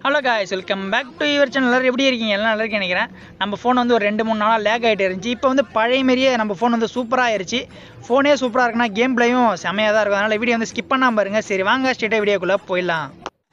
hello guys welcome back to your channel எல்லாரும் எப்படி இருக்கீங்க எல்லாம் நல்லா இருக்கேன் நினைக்கிறேன் நம்ம ஃபோன் வந்து ஒரு ரெண்டு மூணு நாளாக லேக் ஆகிட்டு இருந்துச்சு இப்போ வந்து பழைய மாரியே நம்ம ஃபோன் வந்து சூப்பராக ஆயிருச்சு ஃபோனே சூப்பராக இருக்குன்னா கேம் பிளேயும் செமையாக தான் இருக்கும் அதனால் வீடியோ வந்து ஸ்கிப் பண்ணாம பாருங்க சரி வாங்க ஸ்ட்ரெயிட்டாக வீடியோக்குள்ளே போயிடலாம்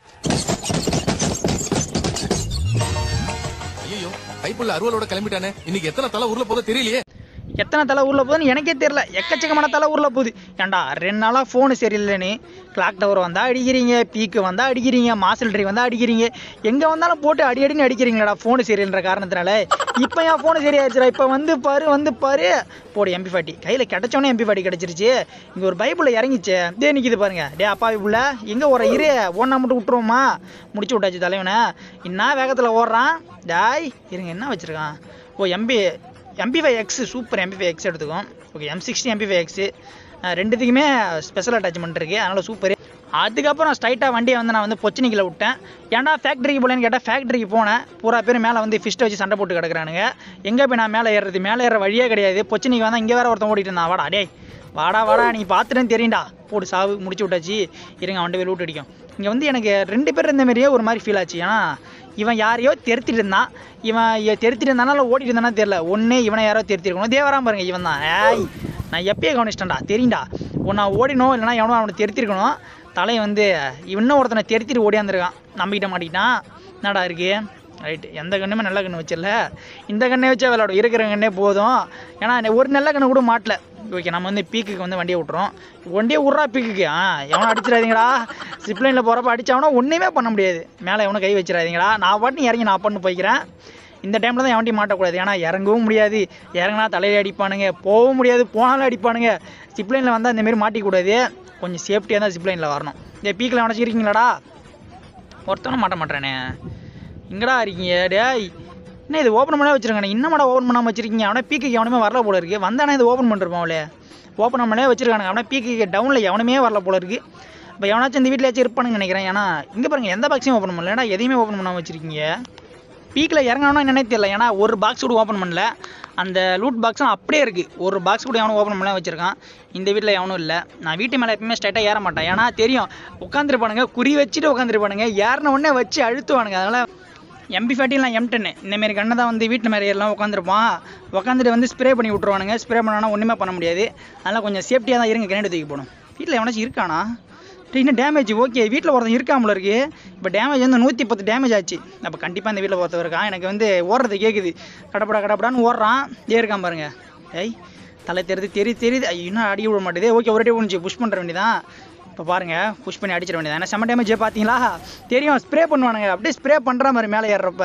ஐயோ கைப்புள்ள அருவலோட கிளம்பிட்டானே இன்னைக்கு எத்தனை தலை ஊர்ல போதோ தெரியலையே எத்தனை தலை ஊரில் போகுதுன்னு எனக்கே தெரியல எக்கச்சக்கமான தலை ஊரில் போகுது ஏன்டா ரெண்டு நாளாக ஃபோனு சரியில்லைன்னு கிளாக் டவர் வந்தால் அடிக்கிறீங்க பீக்கு வந்தால் அடிக்கிறீங்க மாசல் ட்ரீ வந்தால் அடிக்கிறீங்க எங்கே வந்தாலும் போட்டு அடி அடின்னு அடிக்கிறீங்களாடா ஃபோனு சரியில்லைன்ற காரணத்தினால இப்போ என் ஃபோனு சரியாயிருச்சுடா இப்போ வந்து பாரு வந்து பாரு போடு எம்பி ஃபார்ட்டி கையில் கிடச்சோன்னே எம்பி ஃபார்ட்டி கிடச்சிருச்சு இங்கே ஒரு பைபிளில் இறங்கிச்சு டே நிற்கிது பாருங்க டே அப்பாவி புள்ள எங்கே ஓடுற இரு ஒன்றா மட்டும் விட்டுருவோமா முடிச்சு விட்டாச்சு தலைவனை என்ன வேகத்தில் ஓடுறான் டாய் இருங்க என்ன வச்சுருக்கான் ஓ MP MP five X super MP five X எடுத்துக்கும் okay M sixty MP five X ரெண்டுத்துக்குமே ஸ்பெஷல் அட்டாச்மெண்ட் இருக்குது அதனால் சூப்பர் அதுக்கப்புறம் ஸ்ட்ரைட்டாக வண்டியை வந்து நான் வந்து பொச்சினிக்கில் விட்டேன் ஏன்டா ஃபேக்ட்ரிக்கு போலேன்னு கேட்டால் ஃபேக்ட்ரிக்கு போனேன் பூரா பேர் மேலே வந்து ஃபிஸ்ட்டை வச்சு சண்டை போட்டு கிடக்குறானுங்க எங்கே போய் நான் மேலே ஏறுறது மேலே ஏற வழியே கிடையாது பொச்சினிக்கு வந்தால் இங்கே வேற ஒருத்தன் ஓடிட்டு இருந்தான் வாடா டேய் வாடா வாடா நீ பார்த்துட்டேன்னு தெரியும்டா போடு சாவு முடிச்சு விட்டாச்சு இருங்க அவன் போய் லூட் அடிக்கும் இங்கே வந்து எனக்கு ரெண்டு பேர் இருந்த மாதிரியே ஒரு மாதிரி ஃபீல் ஆச்சு ஏன்னா இவன் யாரையோ தெரித்திட்டு இருந்தான் இவன் எ- தெரித்திட்டு இருந்தானா ஓடிட்டு இருந்தானா தெரியல ஒன்று இவனை யாரோ தெரித்திருக்கணும் தேவராம பாருங்க இவன் தான் ஏய் நான் எப்பயே கவனிச்சிட்டேன்டா தெரியும்டா ஒன்றா ஓடினோம் இல்லைனா எவனோ அவனை தெரித்திருக்கணும் தலையை வந்து இன்னும் ஒருத்தனை தெரித்திட்டு ஓடியாந்துருக்கான் நம்பிக்கிட்ட மாட்டிக்கிட்டான் என்னடா இருக்கு ரைட்டு எந்த கண்ணுமே நல்ல கண்ணு வச்சிடல இந்த கண்ணை வச்சா விளையாடும் இருக்கிற கண்ணே போதும் ஏன்னா ஒரு நல்ல கண்ணு கூட மாட்டல ஓகே நம்ம வந்து பீக்குக்கு வந்து வண்டியை விட்றோம் வண்டியை விட்றா பீக்குக்கு ஆ எவனும் அடிச்சிடாதீங்கடா சிப்லைனில் போகிறப்ப அடிச்சாவனா ஒன்றுமே பண்ண முடியாது மேலே எவனும் கை வச்சிடாதீங்கடா நான் பாட்டு இறங்கி நான் பண்ணு போய்க்கிறேன் இந்த டைமில் தான் எவன்ட்டையும் மாட்டக்கூடாது ஏன்னா இறங்கவும் முடியாது இறங்கினா தலையில அடிப்பானுங்க போகவும் முடியாது போனாலும் அடிப்பானுங்க சிப்லைனில் வந்தால் இந்தமாரி மாட்டிக்கூடாது கொஞ்சம் சேஃப்டியாக தான் சிப்லைனில் வரணும் இந்த பீக்கில் வச்சுருக்கீங்களாடா ஒருத்தனும் மாட்ட மாட்டேனே எங்கடா இருக்கீங்க டேய் என்ன இது ஓப்பன் பண்ணவே வச்சிருக்கானே இன்னமாடா ஓப்பன் பண்ணாமல் வச்சிருக்கீங்க அவனே பீக்கு எவனுமே வரல போல இருக்கு வந்தானே இது ஓப்பன் பண்ணிருப்பான் அவளே ஓப்பன் பண்ணே வச்சிருக்கானுங்க அவனே பீக்கு டவுனில் எவனுமே வரல போல இருக்கு இப்போ எவனாச்சும் இந்த வீட்டில் இருப்பானுங்க நினைக்கிறேன் ஏன்னா இங்கே பாருங்க எந்த பாக்ஸையும் ஓப்பன் பண்ணல ஏன்னா எதையுமே ஓப்பன் பண்ணாமல் வச்சிருக்கீங்க பீக்கில் இறங்கணும்னா என்னன்னே தெரியல ஏன்னா ஒரு பாக்ஸ் கூட ஓப்பன் பண்ணல அந்த லூட் பாக்ஸும் அப்படியே இருக்குது ஒரு பாக்ஸ் கூட எவனும் ஓப்பன் பண்ணலாம் வச்சிருக்கான் இந்த வீட்டில் எவனும் இல்லை நான் வீட்டு மேலே எப்பவுமே ஸ்ட்ரைட்டாக ஏற மாட்டேன் ஏன்னா தெரியும் உட்காந்துருப்பானுங்க குறி வச்சுட்டு உட்காந்துருப்பானுங்க ஏறின உடனே வச்சு அழுத்துவானுங்க அதனால் எம்பி ஃபார்ட்டிலாம் எம் டென்னு இந்தமாரி கண்ணை தான் வந்து வீட்டு மேலே எல்லாம் உட்காந்துருப்பான் உட்காந்துட்டு வந்து ஸ்ப்ரே பண்ணி விட்ருவானுங்க ஸ்ப்ரே பண்ணானா ஒன்றுமே பண்ண முடியாது அதனால் கொஞ்சம் சேஃப்டியாக தான் இருங்க கிரேண்ட் தூக்கி போடும் வீட்டில் எவனாச்சும் இருக்கானா டேய், இன்னும் டேமேஜ் ஓகே வீட்டில் ஒருத்தன் இருக்காமல இருக்கு இப்போ டேமேஜ் வந்து நூற்றி பத்து டேமேஜ் ஆச்சு அப்போ கண்டிப்பாக இந்த வீட்டில் ஒருத்தன் இருக்கான் எனக்கு வந்து ஓடுறது கேட்குது கடப்படா கடப்படான்னு ஓடுறான் ஏ இருக்கான் பாருங்க ஏய் தலை தெரியுது தெரியுது தெரியுது ஐயோ, இன்னும் அடி விட மாட்டேது ஓகே ஒரே ஒன்று புஷ் பண்ணுற வேண்டியதான் இப்போ பாருங்க புஷ் பண்ணி அடிச்சிட வேண்டியது ஏன்னா செம்ம டேமேஜ் பார்த்தீங்களா தெரியும் ஸ்ப்ரே பண்ணுவானுங்க அப்படியே ஸ்ப்ரே பண்ணுற மாதிரி மேலே ஏறுறப்ப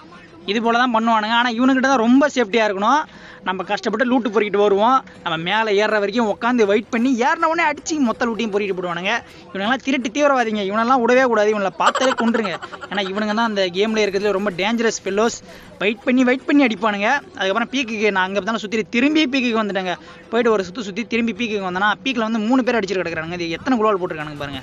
இது போல தான் பண்ணுவானுங்க ஆனால் இவனுக்கிட்ட தான் ரொம்ப சேஃப்டியாக இருக்கணும் நம்ம கஷ்டப்பட்டு லூட்டு பொறிக்கிட்டு வருவோம் நம்ம மேலே ஏறுற வரைக்கும் உட்காந்து வெயிட் பண்ணி ஏறின உடனே அடிச்சு மொத்த லூட்டையும் பொறிக்கிட்டு போடுவானுங்க இவனெல்லாம் திருட்டு தீவிரவாதிங்க இவனெல்லாம் விடவே கூடாது இவனை பார்த்தாலே கொண்டுருங்க ஏன்னா இவனுங்க தான் அந்த கேமில் இருக்கிறதுல ரொம்ப டேஞ்சரஸ் ஃபெல்லோஸ் வெயிட் பண்ணி வெயிட் பண்ணி அடிப்பானுங்க அதுக்கப்புறம் பீக்குக்கு நான் அங்கே தான் சுற்றி திரும்பி பீக்குக்கு வந்துட்டேங்க போயிட்டு ஒரு சுற்றி சுற்றி திரும்பி பீக்குக்கு வந்தேன்னா பீக்கில் வந்து மூணு பேர் அடிச்சிட்டு கிடக்குறானுங்க இது எத்தனை குளோல் போட்டிருக்கானுங்க பாருங்க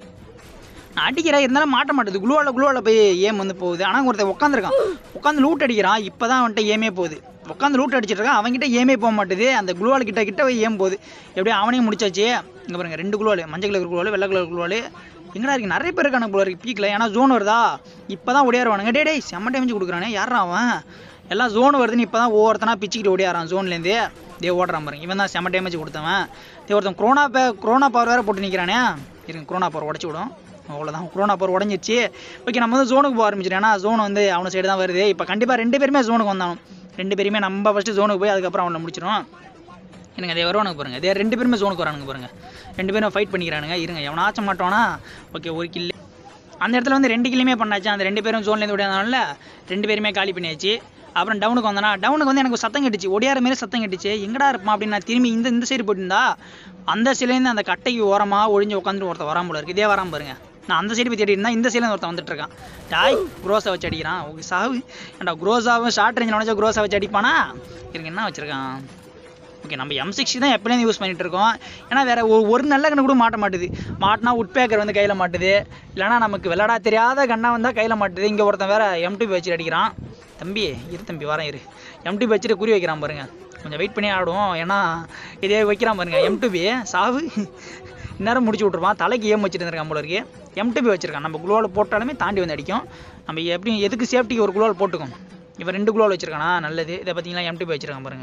நான் அடிக்கிறேன் இருந்தாலும் மாட்ட மாட்டேது குளுவால குளுவால போய் ஏம் வந்து போகுது ஆனால் ஒருத்தன் உட்காந்துருக்கான் உட்காந்து லூட் அடிக்கிறான் இப்போ தான் அவன்கிட்ட ஏமே போகுது உட்காந்து லூட் அடிச்சிட்டு இருக்கான் அவன்கிட்ட ஏமே போக மாட்டுது அந்த குளுவால் கிட்ட கிட்ட போய் ஏம் போகுது எப்படியும் அவனையும் முடிச்சாச்சு இங்கே பாருங்க ரெண்டு குளுவால் மஞ்சள் கலர் குளுவால் வெள்ளை கலர் குளுவால் எங்கடா இருக்கு நிறைய பேர் இருக்கானு போல இருக்கு பீக்கில் ஏன்னா ஜோன் வருதா இப்போ தான் ஓடியாருவானுங்க டே டேய் செம்ம டேமேஜ் கொடுக்குறானே யாரா அவன் எல்லாம் ஜோன் வருதுன்னு இப்போ தான் ஒவ்வொருத்தனா பிச்சுக்கிட்டு ஓடியாரான் ஜோன்லேருந்து டே ஓடுறான் பாருங்க இவன் தான் செம்ம டேமேஜ் கொடுத்தவன் டே ஒருத்தன் குரோனா பே குரோனா பவர் வேற போட்டு நிற்கிறானே இருங்க குரோனா பவர் உடச்சி விடும் அவ்வளோதான் குரோனா பவர் உடஞ்சிருச்சு ஓகே நம்ம வந்து ஜோனுக்கு போக ஆரம்பிச்சிடும் ஏன்னா ஜோன் வந்து அவன சைடு தான் வருது இப்போ கண்டிப்பாக ரெண்டு பேருமே ஜோனுக்கு வந்தாலும் ரெண்டு பேருமே நம்ம ஃபஸ்ட்டு ஜோனுக்கு போய் அதுக்கப்புறம் அவனை முடிச்சிடும் எனக்கு அதே வருவானுங்க பாருங்க அதே ரெண்டு பேருமே ஜோனுக்கு வரானுங்க பாருங்க ரெண்டு பேரும் ஃபைட் பண்ணிக்கிறானுங்க இருங்க எவனாச்சும் மாட்டோனா ஓகே ஒரு கில்லு அந்த இடத்துல வந்து ரெண்டு கில்லுமே பண்ணாச்சு அந்த ரெண்டு பேரும் ஜோன்லேருந்து ஓடியாதனால ரெண்டு பேருமே காலி பண்ணியாச்சு அப்புறம் டவுனுக்கு வந்தனா டவுனுக்கு வந்து எனக்கு ஒரு சத்தம் கட்டுச்சு ஒடியார மாரி சத்தம் கட்டுச்சு எங்கடா இருப்பான் அப்படின்னு நான் திரும்பி இந்த இந்த சைடு போயிருந்தா அந்த சைட்லேருந்து அந்த கட்டைக்கு ஓரமாக ஒழிஞ்சு உட்காந்துட்டு ஒருத்தன் வராம போல இருக்கு இதே வராம பாருங்க நான் அந்த சைடு போய் தேடி இருந்தா இந்த சைடுல ஒருத்தன் வந்துட்டு இருக்கான் டாய் குரோஸை வச்சு அடிக்கிறான் ஓகே சாவு ஏன்டா குரோஸாவும் ஷார்ட் ரேஞ்சில் நினச்சா குரோஸை வச்சு அடிப்பானா இருங்க என்ன வச்சிருக்கான் ஓகே நம்ம எம் சிக்ஸ்டி தான் எப்போலேருந்து யூஸ் பண்ணிட்டு இருக்கோம் ஏன்னா வேற ஒரு ஒரு நல்ல கண்ணு கூட மாட்ட மாட்டுது மாட்டினா உட்பேக்கர் வந்து கையில் மாட்டுது இல்லைனா நமக்கு விளையாடா தெரியாத கண்ணா வந்தால் கையில் மாட்டுது இங்கே ஒருத்தன் வேற எம்டிபி வச்சுட்டு அடிக்கிறான் தம்பி இரு தம்பி வரேன் இரு எம்டிபி வச்சுட்டு குறி வைக்கிறான் பாருங்க கொஞ்சம் வெயிட் பண்ணி ஆடுவோம் ஏன்னா இதே வைக்கிறான் பாருங்க எம் டு பி சாவு இந்நேரம் முடிச்சு விட்ருப்பான் தலைக்கு ஏம் வச்சுட்டு இருந்திருக்கான் போல இருக்கு எம் டு பி வச்சிருக்கான் நம்ம குளோவில் போட்டாலுமே தாண்டி வந்து அடிக்கும் நம்ம எப்படி எதுக்கு சேஃப்டிக்கு ஒரு குளோவில் போட்டுக்கும் இவன் ரெண்டு குளோவில் வச்சிருக்கானா நல்லது இதை பார்த்தீங்களா எம் டு பி வச்சிருக்கான் பாருங்க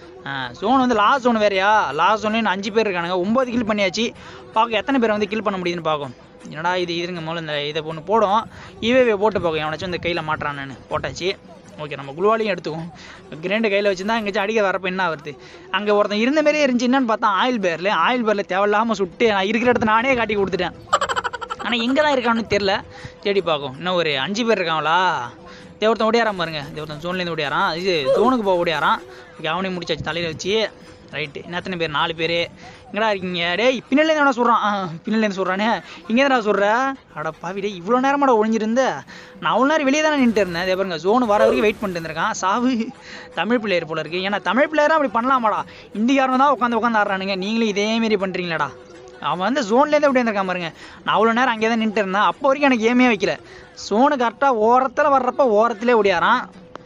ஜோன் வந்து லாஸ்ட் ஜோன் வேறையா லாஸ்ட் ஜோன்லேயும் அஞ்சு பேர் இருக்கானுங்க ஒம்பது கில் பண்ணியாச்சு பார்க்க எத்தனை பேர் வந்து கில் பண்ண முடியுதுன்னு பார்க்கும் என்னடா இது இருங்க முதல்ல இந்த இதை ஒன்று போடும் இவே போட்டு பார்க்கும் எவனாச்சும் இந்த கையில் மாட்டுறான்னு போட்டாச்சு ஓகே நம்ம குளுவாலையும் எடுத்துக்குவோம் கிரேண்டு கையில் வச்சுருந்தா எங்கேயாச்சும் அடிக்க வரப்போ என்ன வருது அங்கே ஒருத்தன் இருந்த மாதிரியே இருந்துச்சு என்னன்னு பார்த்தா ஆயில் பேரில் ஆயில் பேரில் தேவையில்லாமல் சுட்டு நான் இருக்கிற இடத்த நானே காட்டி கொடுத்துட்டேன் ஆனால் எங்கே தான் இருக்கான்னு தெரில தேடி பார்க்கும் இன்னும் ஒரு அஞ்சு பேர் இருக்காங்களா இதே ஒருத்தன் ஓடியாரான் பாருங்க இதே ஒருத்தன் ஜோன்லேருந்து ஓடியாரான் இது ஜோனுக்கு போக ஓடியாரான் ஓகே அவனையும் முடிச்சாச்சு தலையில் வச்சு ரைட்டு இன்னும் எத்தனை பேர் நாலு பேர் எங்கடா இருக்கீங்க டேய் பின்னலேருந்து எவனா சொல்கிறான் ஆ பின்னலேருந்து சொல்கிறானே இங்கே தானே சொல்கிற அட பாவி டேய் இவ்வளோ நேரமாட ஒழிஞ்சிருந்த நான் அவ்வளோ நேரம் வெளியே தானே நின்றுட்டு இருந்தேன் இதே பாருங்க ஜோன் வர வரைக்கும் வெயிட் பண்ணிட்டு இருந்திருக்கான் சாவு தமிழ் பிளேயர் போல இருக்கு ஏன்னா தமிழ் பிளேயராக அப்படி பண்ணலாமாடா இந்திக்காரன் தான் உட்காந்து உட்காந்து ஆடுறானுங்க நீங்களும் இதே மாரி பண்ணுறீங்களாடா அவன் வந்து ஜோன்லேருந்து எப்படி இருந்திருக்கான் பாருங்க நான் அவ்வளோ நேரம் அங்கே தான் நின்றுட்டு இருந்தேன் அப்போ வரைக்கும் எனக்கு ஏமே வைக்கல ஜோனு கரெக்டாக ஓரத்தில் வர்றப்ப ஓரத்திலே ஓடியாரான்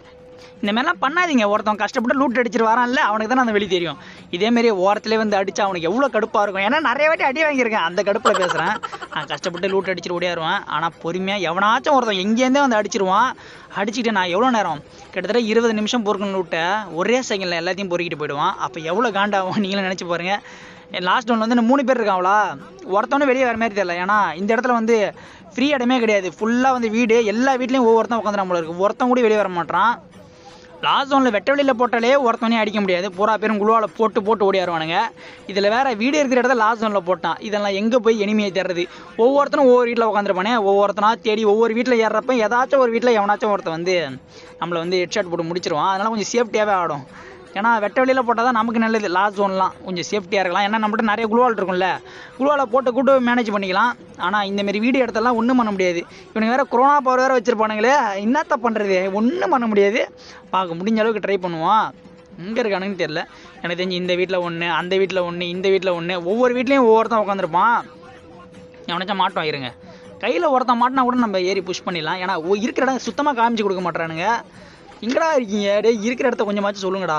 இந்த மாதிரிலாம் பண்ணாதீங்க ஒருத்தன் கஷ்டப்பட்டு லூட் அடிச்சிட்டு வரான்ல அவனுக்கு தான் அந்த வெளி தெரியும் இதேமாரி ஓரத்திலே வந்து அடிச்சா அவனுக்கு எவ்வளோ கடுப்பாக இருக்கும் ஏன்னா நிறைய வாட்டி அடி வாங்கியிருக்கேன் அந்த கடுப்பில் பேசுகிறேன் நான் கஷ்டப்பட்டு லூட் அடிச்சிட்டு ஓடியாருவேன் ஆனால் பொறுமையாக எவனாச்சும் ஒருத்தன் எங்கேருந்தே வந்து அடிச்சிருவான் அடிச்சுட்டு நான் எவ்வளோ நேரம் கிட்டத்தட்ட இருபது நிமிஷம் பொறுக்கணும் லூட்டை ஒரே செகண்டில் எல்லாத்தையும் பொறுக்கிட்டு போயிடுவான் அப்போ எவ்வளோ காண்டாகும் நீங்களும் நினச்சி பாருங்கள் லாஸ்ட் ஒன் வந்து இன்னும் மூணு பேர் இருக்காங்களா ஒருத்தவனும் வெளியே வர மாதிரி தெரியல ஏன்னா இந்த இடத்துல வந்து ஃப்ரீ இடமே கிடையாது ஃபுல்லாக வந்து வீடு எல்லா வீட்லேயும் ஒவ்வொருத்தன் உட்காந்துறான் போல இருக்கு ஒருத்தன் கூட வெளியே வர மாட்டான் லாஸ்ட் ஒன்ல வெட்ட வெளியில் போட்டாலே ஒருத்தவனையும் அடிக்க முடியாது பூரா பேரும் குழுவால் போட்டு போட்டு ஓடியாருவானுங்க இதில் வேற வீடு இருக்கிற இடத்துல லாஸ்ட் ஒன்ல போட்டான் இதெல்லாம் எங்கே போய் எனிமையை தேடுறது ஒவ்வொருத்தனும் ஒவ்வொரு வீட்டில் உட்காந்துருப்பானே ஒவ்வொருத்தனா தேடி ஒவ்வொரு வீட்டில் ஏறுறப்ப ஏதாச்சும் ஒரு வீட்டில் எவனாச்சும் ஒருத்தன் வந்து நம்மளை வந்து ஹெட்ஷாட் போட்டு முடிச்சிருவான் அதனால கொஞ்சம் சேஃப்டியாகவே ஆடும் ஏன்னா வெட்ட வெளியில் போட்டால் தான் நமக்கு நல்லது லாஸ்ட் ஜோன்லாம் கொஞ்சம் சேஃப்டியாக இருக்கலாம் ஏன்னா நம்மகிட்ட நிறைய குழுவால் இருக்கும்ல குழுவால் போட்டு கூட்டு மேனேஜ் பண்ணிக்கலாம் ஆனால் இந்தமாரி வீடியோ இடத்தெல்லாம் ஒன்றும் பண்ண முடியாது இவனுக்கு வேறு கொரோனா பவர் வேறு வச்சுருப்பானுங்களே என்னத்த பண்ணுறது ஒன்றும் பண்ண முடியாது பார்க்க முடிஞ்ச அளவுக்கு ட்ரை பண்ணுவோம் எங்கே இருக்கானுன்னு தெரில எனக்கு தெரிஞ்சு இந்த வீட்டில் ஒன்று அந்த வீட்டில் ஒன்று இந்த வீட்டில் ஒன்று ஒவ்வொரு வீட்லேயும் ஒவ்வொருத்தன் உட்காந்துருப்பான் எவனாச்சும் மாட்டோம் இருங்க கையில் ஒருத்தன் மாட்டினா கூட நம்ம ஏறி புஷ் பண்ணிடலாம் ஏன்னா ஒ- இருக்கிற இடம் சுத்தமாக காமிச்சு கொடுக்க மாட்றானுங்க எங்கடா இருக்கீங்க டேய் இருக்கிற இடத்த கொஞ்சமாச்சும் சொல்லுங்கடா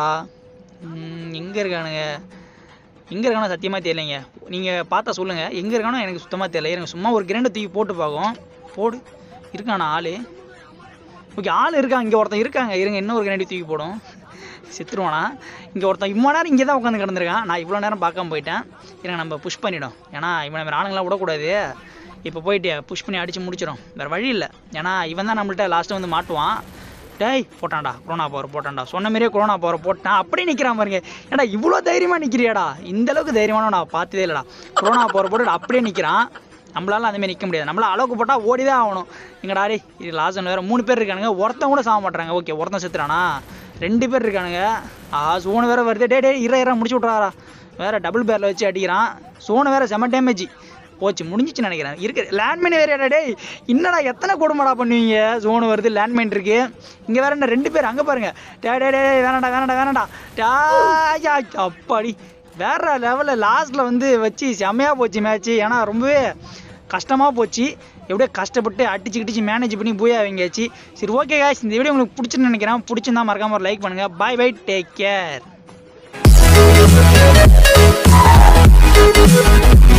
எங்கே இருக்கானுங்க எங்கே இருக்கானோ சத்தியமாக தெரியலைங்க நீங்கள் பார்த்தா சொல்லுங்கள் எங்கே இருக்கானோ எனக்கு சுத்தமாக தெரியல எனக்கு சும்மா ஒரு கிரேண்டை தூக்கி போட்டு பார்க்கும் போடு இருக்கானா ஆள் ஓகே ஆள் இருக்காங்க இங்கே ஒருத்தன் இருக்காங்க இருங்க இன்னும் ஒரு கிரேண்டை தூக்கி போடும் செத்துருவானா இங்கே ஒருத்தன் இவ்வளோ நேரம் இங்கே தான் உட்காந்து கிடந்திருக்கான் நான் இவ்வளோ நேரம் பார்க்காம போயிட்டேன் இருங்க நம்ம புஷ் பண்ணிடும் ஏன்னா இவனை வேறு ஆளுங்களாம் விடக்கூடாது இப்போ போயிட்டு புஷ் பண்ணி அடித்து முடிச்சிடும் வேறு வழி இல்லை ஏன்னா இவன் தான் நம்மள்ட்ட லாஸ்ட்டு வந்து மாட்டுவான் டேய் போட்டான்டா கொரோனா பவர் போட்டான்டா சொன்ன மாதிரியே கொரோனா பவர் போட்டான் அப்படியே நிற்கிறான் பாருங்க ஏடா இவ்வளோ தைரியமாக நிற்கிறியாடா இந்த அளவுக்கு தைரியமான நான் பார்த்ததே இல்லைடா கொரோனா பவர் போட்டு அப்படியே நிற்கிறான் நம்மளால அந்த மாதிரி நிற்க முடியாது நம்மளால அளவுக்கு போட்டால் ஓடி தான் ஆகணும் எங்கடா டேய் இது லாஸ்ட் வேறு மூணு பேர் இருக்கானுங்க ஒருத்தன் கூட சாக மாட்றாங்க ஓகே ஒருத்தன் செத்துறானா ரெண்டு பேர் இருக்கானுங்க ஆ சோனு வேற வருது டே டே இற இற முடிச்சு விட்றாரா வேற டபுள் பேரில் வச்சு அடிக்கிறான் சோனு வேற செம டேமேஜ் போச்சு முடிஞ்சிச்சு நினைக்கிறேன் இருக்கு லேண்ட்மைன் வேறையாடா டேய் என்னடா எத்தனை கொடுமைடா பண்ணுவீங்க ஜோன் வருது லேண்ட்மைன் இருக்கு இங்க வேற என்ன ரெண்டு பேர் அங்க பாருங்க டே டே டே வேணாடா வேணாடா வேணாடா டாயா அப்பாடி வேற லெவலில் லாஸ்ட்ல வந்து வச்சு செமையா போச்சு மேட்ச் ஏன்னா ரொம்பவே கஷ்டமா போச்சு எப்படியோ கஷ்டப்பட்டு அடிச்சு கிடிச்சு மேனேஜ் பண்ணி பூயா வாங்கியாச்சு சரி ஓகே காய்ஸ் இந்த வீடியோ உங்களுக்கு பிடிச்சுன்னு நினைக்கிறேன் பிடிச்சிருந்தா மறக்காம ஒரு லைக் பண்ணுங்க பை பை டேக் கேர்